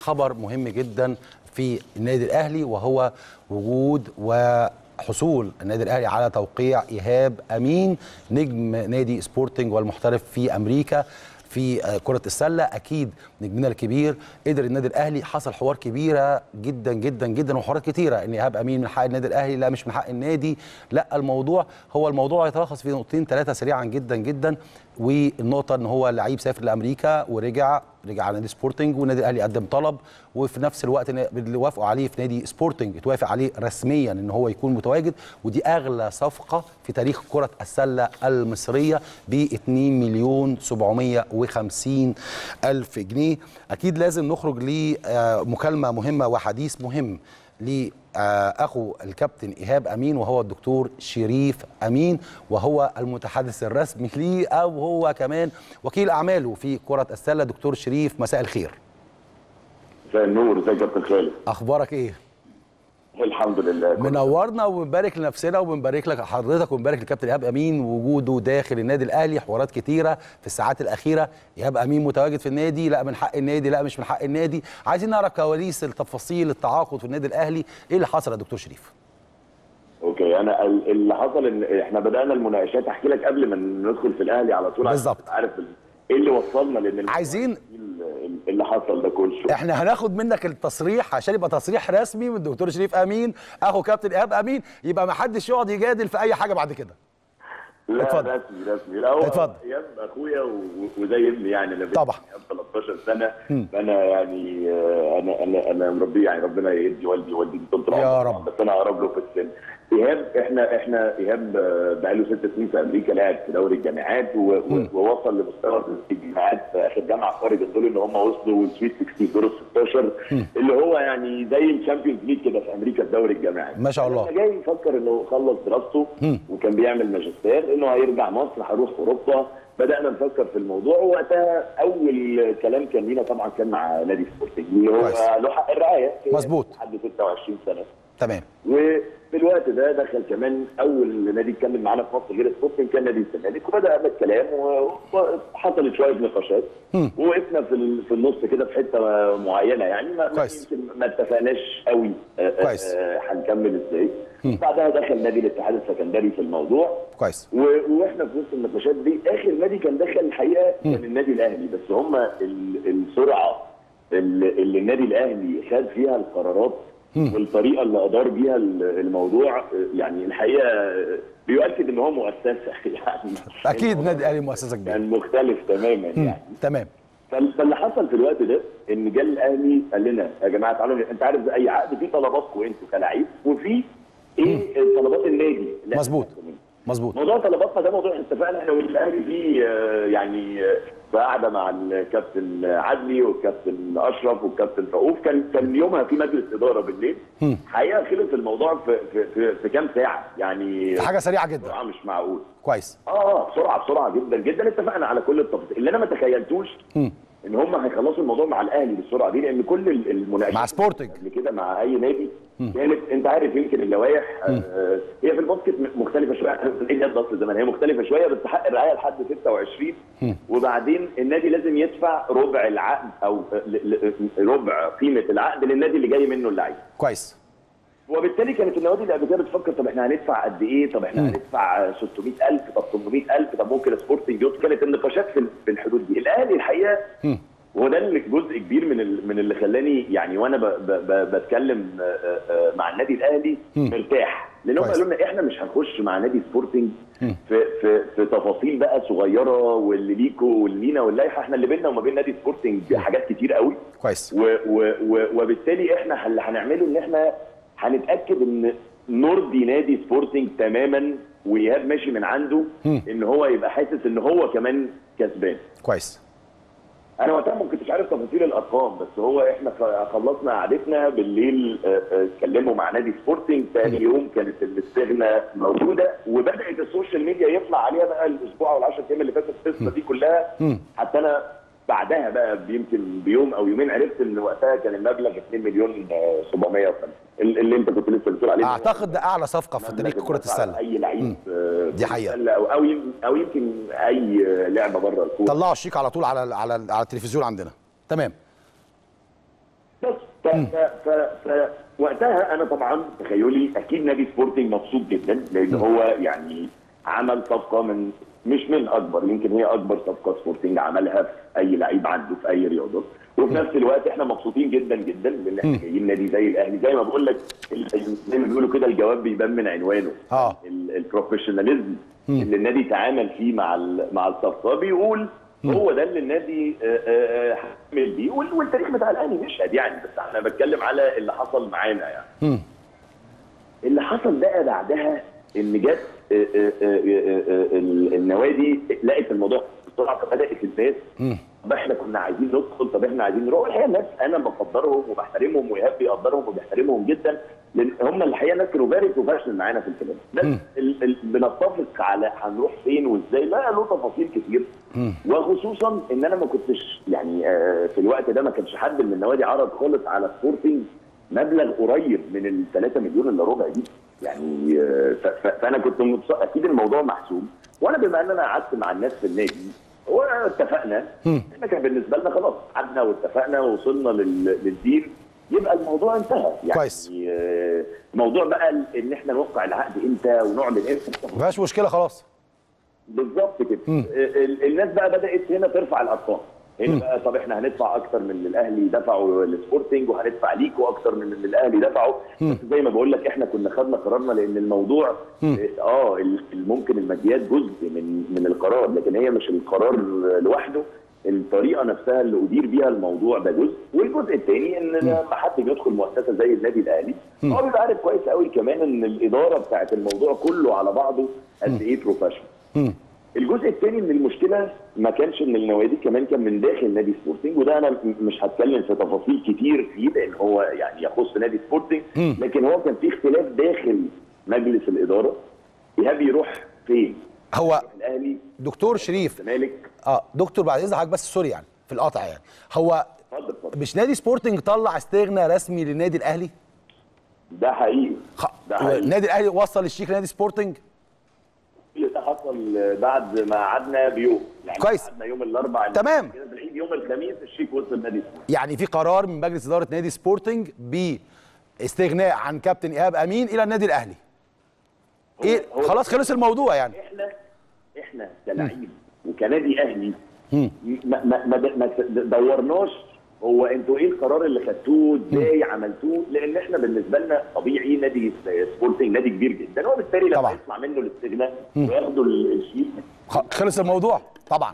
خبر مهم جدا في النادي الاهلي وهو وجود وحصول النادي الاهلي على توقيع ايهاب امين نجم نادي سبورتنج والمحترف في امريكا في كرة السلة أكيد نجمنا الكبير قدر النادي الأهلي حصل حوار كبيرة جدا جدا جدا وحوارات كتيرة إن إيهاب أمين من حق النادي الأهلي لا مش من حق النادي لا الموضوع هو الموضوع يتلخص في نقطتين ثلاثة سريعا جدا جدا والنقطة إن هو لعيب سافر لأمريكا ورجع رجع على نادي سبورتنج والنادي الأهلي قدم طلب وفي نفس الوقت اللي وافقوا عليه في نادي سبورتنج اتوافق عليه رسميا إن هو يكون متواجد ودي أغلى صفقة في تاريخ كرة السلة المصرية ب 2 مليون 750 ألف جنيه أكيد لازم نخرج لمكالمة مهمة وحديث مهم لاخو الكابتن ايهاب امين وهو الدكتور شريف امين وهو المتحدث الرسمي ليه او هو كمان وكيل اعماله في كره السله دكتور شريف مساء الخير مساء النور ازيك يا كابتن خالد اخبارك ايه الحمد لله منورنا وبنبارك لنفسنا وبنبارك لك حضرتك وبنبارك للكابتن ايهاب امين وجوده داخل النادي الاهلي حوارات كتيره في الساعات الاخيره ايهاب امين متواجد في النادي لا من حق النادي لا مش من حق النادي عايزين نعرف كواليس التفاصيل التعاقد في النادي الاهلي ايه اللي حصل يا دكتور شريف اوكي انا اللي حصل ان احنا بدانا المناقشات احكي لك قبل ما ندخل في الاهلي على طول بالظبط عارف ايه اللي وصلنا لان عايزين اللي حصل ده كله احنا هناخد منك التصريح عشان يبقى تصريح رسمي من الدكتور شريف امين اخو كابتن ايهاب امين يبقى ما حدش يقعد يجادل في اي حاجه بعد كده لا اتفضل. رسمي رسمي لا هو اتفضل. ايام اخويا و- وزي ابني يعني انا طبعا. 13 سنه فانا يعني آه، انا انا انا مربيه يعني ربنا يدي والدي والدي طول يا العمر رب. بس انا اقرب له في السن ايهاب احنا احنا ايهاب آه، بقاله ست سنين في امريكا لعب في دوري الجامعات و- و- ووصل لمستوى الجامعات في اخر جامعه خارج الدول ان هم وصلوا السويت 16 دور ال 16 اللي هو يعني زي الشامبيونز ليج كده في امريكا في دوري الجامعات ما شاء الله. لما جاي يفكر انه خلص دراسته وكان بيعمل ماجستير انه هيرجع مصر هيروح اوروبا بدانا نفكر في الموضوع ووقتها اول كلام كان لينا طبعا كان مع نادي سبورتنج اللي هو كويس. له حق الرعايه مظبوط. لحد 26 سنه تمام وفي الوقت ده دخل كمان اول نادي اتكلم معانا في مصر غير سبورتنج كان نادي الزمالك وبدا الكلام و- وحصلت شويه نقاشات وقفنا في ال- في النص كده في حته معينه يعني ما ما- كويس. يمكن ما اتفقناش قوي آه، آه، كويس. آه، هنكمل ازاي بعدها دخل نادي الاتحاد السكندري في الموضوع كويس و- واحنا في وسط النقاشات دي اخر نادي كان دخل الحقيقه كان النادي الاهلي بس هم ال- السرعه اللي اللي النادي الاهلي خد فيها القرارات والطريقه اللي ادار بيها ال- الموضوع يعني الحقيقه بيؤكد ان هو مؤسسه يعني اكيد نادي الاهلي مؤسسه كبيره كان مختلف تماما مم. يعني تمام فال- فاللي حصل في الوقت ده ان جه الاهلي قال لنا يا جماعه تعالوا انت عارف زي اي عقد في طلباتكم انتوا كلاعب وفي ايه طلبات النادي اللي مظبوط. إحنا بنعملها. مظبوط موضوع طلباتنا ده موضوع اتفقنا احنا والاهلي فيه آه، يعني آه، في قعده مع الكابتن عدلي والكابتن اشرف والكابتن رؤوف كان كان يومها في مجلس اداره بالليل حقيقه خلص الموضوع في في في, في كام ساعه يعني في حاجه سريعه جدا بسرعه مش معقول كويس اه اه بسرعه بسرعه جدا جدا اتفقنا على كل التفاصيل اللي انا ما تخيلتوش ان هم هيخلصوا الموضوع مع الاهلي بالسرعه دي لان كل ال- المناقشات مع سبورتنج. قبل كده مع اي نادي كانت انت عارف يمكن اللوائح آه هي في الباسكت م- مختلفه شويه عن اليد اصل زمان هي مختلفه شويه بس حق الرعايه لحد 26 وبعدين النادي لازم يدفع ربع العقد او آه، ل- ل- ربع قيمه العقد للنادي اللي جاي منه اللعيب كويس وبالتالي كانت النوادي اللي قبل كده بتفكر طب احنا هندفع قد ايه؟ طب احنا هندفع 600000 طب 800000 طب ممكن سبورتنج يوت كانت النقاشات في في الحدود دي، الاهلي الحقيقه وهو ده اللي جزء كبير من ال- من اللي خلاني يعني وانا ب ب ب بتكلم آه، آه، آه، مع النادي الاهلي مرتاح لان هم كويس. قالوا لنا احنا مش هنخش مع نادي سبورتنج في في في تفاصيل بقى صغيره واللي ليكوا واللي لينا واللائحه احنا اللي بيننا وما بين نادي سبورتنج حاجات كتير قوي كويس و و و وبالتالي احنا اللي هنعمله ان احنا هنتاكد ان نرضي نادي سبورتنج تماما وايهاب ماشي من عنده ان هو يبقى حاسس ان هو كمان كسبان كويس انا وقتها ما كنتش عارف تفاصيل الارقام بس هو احنا خ- خلصنا قعدتنا بالليل آه، آه، اتكلموا مع نادي سبورتنج ثاني يوم كانت الاستغنى موجوده وبدات السوشيال ميديا يطلع عليها بقى الاسبوع او العشر ايام اللي فاتت القصه دي كلها حتى انا بعدها بقى يمكن بيوم او يومين عرفت ان وقتها كان المبلغ 2 مليون آه، 750 ال- اللي انت كنت لسه بتقول عليه اعتقد ده اعلى صفقه في تاريخ كره السله اي لعيب آه، دي حقيقة. السلة او او يم- او يمكن اي لعبه بره الكوره طلعوا الشيك على طول على على على التلفزيون عندنا تمام ف ف ف ف وقتها انا طبعا تخيلي اكيد نادي سبورتنج مبسوط جدا لان هو يعني عمل صفقه من مش من اكبر يمكن هي اكبر صفقه سبورتنج عملها في اي لعيب عنده في اي رياضه وفي نفس الوقت احنا مبسوطين جدا جدا لان احنا جايين نادي زي الاهلي زي ما بقول لك ال- زي ما بيقولوا كده الجواب بيبان من عنوانه اه ال- البروفيشناليزم اللي النادي تعامل فيه مع ال- مع الصفقه بيقول هو ده اللي النادي آه، آه، آه، هيعمل بيه وال- والتاريخ بتاع الاهلي يشهد يعني بس انا بتكلم على اللي حصل معانا يعني مم. اللي حصل بقى بعدها ان جت آه، آه، آه، آه، آه، ال- النوادي لقت الموضوع بسرعه فبدات الناس مم. طب احنا كنا عايزين ندخل طب احنا عايزين نروح الحقيقه الناس انا بقدرهم وبحترمهم وايهاب بيقدرهم وبيحترمهم جدا لان هم الحقيقه ناس كانوا فيري بروفيشنال معانا في الكلام بس ال- ال- بنتفق على هنروح فين وازاي لا له تفاصيل كتير وخصوصا ان انا ما كنتش يعني آه، في الوقت ده ما كانش حد من النوادي عرض خالص على سبورتنج مبلغ قريب من ال 3 مليون الا ربع دي يعني آه، ف- ف- فانا كنت متص... اكيد الموضوع محسوم وانا بما ان انا قعدت مع الناس في النادي واتفقنا احنا كان بالنسبه لنا خلاص قعدنا واتفقنا ووصلنا لل... للديل يبقى الموضوع انتهى يعني كويس. آه، موضوع بقى ال- ان احنا نوقع العقد امتى ونعلن امتى ما فيهاش مشكله خلاص بالظبط كده ال- الناس بقى بدات هنا ترفع الارقام هنا بقى طب احنا هندفع اكتر من اللي الاهلي دفعوا للسبورتنج وهندفع ليكوا اكتر من اللي الاهلي دفعوا بس زي ما بقول لك احنا كنا خدنا قرارنا لان الموضوع اه ال- ممكن الماديات جزء من من القرار لكن هي مش القرار لوحده الطريقه نفسها اللي ادير بيها الموضوع ده جزء والجزء الثاني ان لما حد بيدخل مؤسسه زي النادي الاهلي هو بيبقى عارف كويس قوي كمان ان الاداره بتاعت الموضوع كله على بعضه قد ايه بروفيشنال الجزء الثاني من المشكله ما كانش من النوادي كمان كان من داخل نادي سبورتنج وده انا م- مش هتكلم في تفاصيل كتير فيه لان هو يعني يخص نادي سبورتنج لكن هو كان في اختلاف داخل مجلس الاداره ايهاب يروح فين؟ هو الاهلي دكتور شريف الزمالك اه دكتور بعد اذن حضرتك بس سوري يعني في القطع يعني هو اتفضل اتفضل مش نادي سبورتنج طلع استغنى رسمي للنادي الاهلي ده حقيقي خ... ده حقيقي النادي الاهلي وصل الشيك لنادي سبورتنج ده حصل بعد ما قعدنا بيوم يعني كويس. قعدنا يوم الاربعاء تمام. كده في العيد يوم الخميس الشيك وصل نادي سبورتنج يعني في قرار من مجلس اداره نادي سبورتنج باستغناء عن كابتن ايهاب امين الى النادي الاهلي ايه هو- خلاص خلص الموضوع يعني احنا احنا كلاعب وكنادي اهلي ما ما ما, ما دورناش هو انتوا ايه القرار اللي خدتوه ازاي عملتوه لان احنا بالنسبه لنا طبيعي نادي سبورتنج نادي كبير جدا وبالتالي لما طبعا. يطلع منه الاستغناء وياخدوا ال- الشيك خ- خلص الموضوع طبعا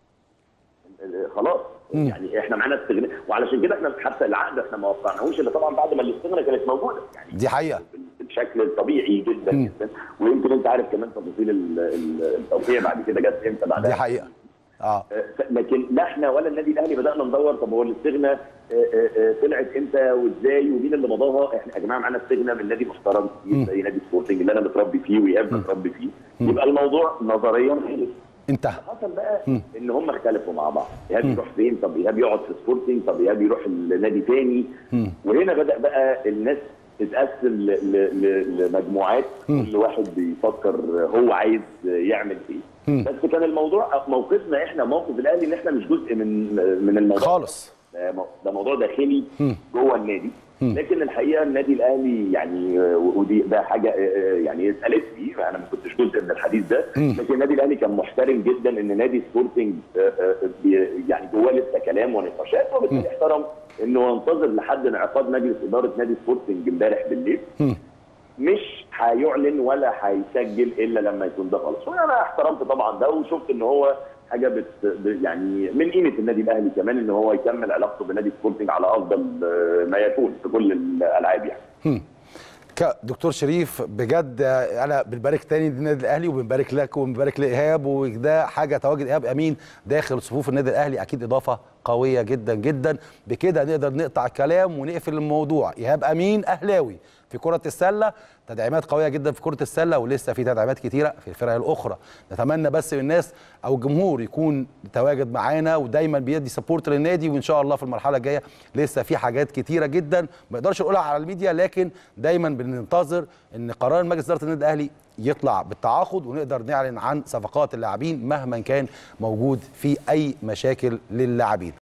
آه، خلاص يعني احنا معانا استغناء وعلشان كده احنا حتى العقد احنا ما وقعناهوش الا طبعا بعد ما الاستغناء كانت موجوده يعني دي حقيقه بالشكل الطبيعي جدا جدا ويمكن انت عارف كمان تفاصيل ال- ال- التوقيع بعد كده جت امتى بعدها دي حقيقه اه ف- لكن لا احنا ولا النادي الاهلي بدانا ندور طب هو الاستغناء آه، آه، آه، طلعت امتى وازاي ومين اللي مضاها احنا يا جماعه معانا استغناء من نادي محترم كتير زي نادي سبورتنج اللي انا متربي فيه وايهاب متربي فيه يبقى الموضوع نظريا خلص انتهى حصل بقى ان هم اختلفوا مع بعض ايهاب يروح فين طب ايهاب يقعد في سبورتنج طب ايهاب يروح لنادي تاني وهنا بدا بقى الناس تتقسم ل- ل- ل- لمجموعات كل واحد بيفكر هو عايز يعمل ايه بس كان الموضوع موقفنا احنا موقف الاهلي ان احنا مش جزء من من الموضوع خالص ده مو- ده موضوع داخلي جوه النادي لكن الحقيقه النادي الاهلي يعني آه، ودي ده حاجه آه، آه، يعني اتقالت لي انا ما كنتش جزء من الحديث ده لكن النادي الاهلي كان محترم جدا ان نادي سبورتنج آه، آه، بي- يعني جواه لسه كلام ونقاشات وبالتالي احترم انه ينتظر لحد انعقاد مجلس اداره نادي سبورتنج امبارح بالليل مش هيعلن ولا هيسجل الا لما يكون ده خلاص وانا احترمت طبعا ده وشفت ان هو حاجه بت ب- يعني من قيمه النادي الاهلي كمان ان هو يكمل علاقته بنادي سبورتنج على افضل آه، ما يكون في كل الالعاب يعني دكتور شريف بجد آه، انا بنبارك تاني للنادي الاهلي وبنبارك لك وبنبارك لايهاب وده حاجه تواجد ايهاب امين داخل صفوف النادي الاهلي اكيد اضافه قويه جدا جدا بكده نقدر نقطع الكلام ونقفل الموضوع ايهاب امين اهلاوي في كره السله تدعيمات قويه جدا في كره السله ولسه في تدعيمات كتيره في الفرق الاخرى نتمنى بس من الناس او الجمهور يكون تواجد معانا ودايما بيدي سبورت للنادي وان شاء الله في المرحله الجايه لسه في حاجات كتيره جدا ما نقدرش نقولها على الميديا لكن دايما بننتظر ان قرار مجلس اداره النادي الاهلي يطلع بالتعاقد ونقدر نعلن عن صفقات اللاعبين مهما كان موجود في اي مشاكل للاعبين